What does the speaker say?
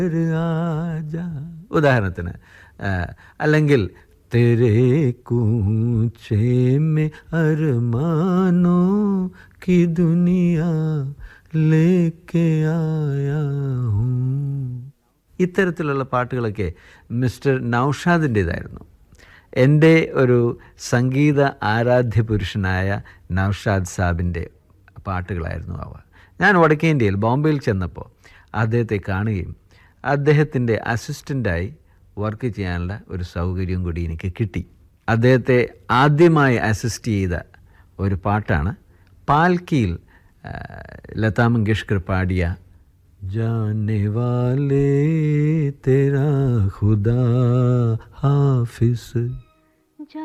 ഒരു ആജ ഉദാഹരണത്തിന് ആ, അല്ലെങ്കിൽ തെരേ കൂച്ചേ മേ അരമാനോ കി ദുനിയ ലേക്കെ ആയാ ഹൂം ഇത്തരത്തിലുള്ള പാട്ടുകളൊക്കെ മിസ്റ്റർ നൗഷാദിൻ്റേതായിരുന്നു എൻ്റെ ഒരു സംഗീത ആരാധ്യ പുരുഷനായ നൗഷാദ് സാബിൻ്റെ പാട്ടുകളായിരുന്നു അവ ഞാൻ വടക്കേ ഇന്ത്യയിൽ ബോംബെയിൽ ചെന്നപ്പോൾ അദ്ദേഹത്തെ കാണുകയും അദ്ദേഹത്തിൻ്റെ അസിസ്റ്റൻ്റായി വർക്ക് ചെയ്യാനുള്ള ഒരു സൗകര്യം കൂടി എനിക്ക് കിട്ടി അദ്ദേഹത്തെ ആദ്യമായി അസിസ്റ്റ് ചെയ്ത ഒരു പാട്ടാണ് പാൽക്കിയിൽ ആ, ലതാ മങ്കേഷ്കർ പാടിയ जाने वाले तेरा खुदा हाफिज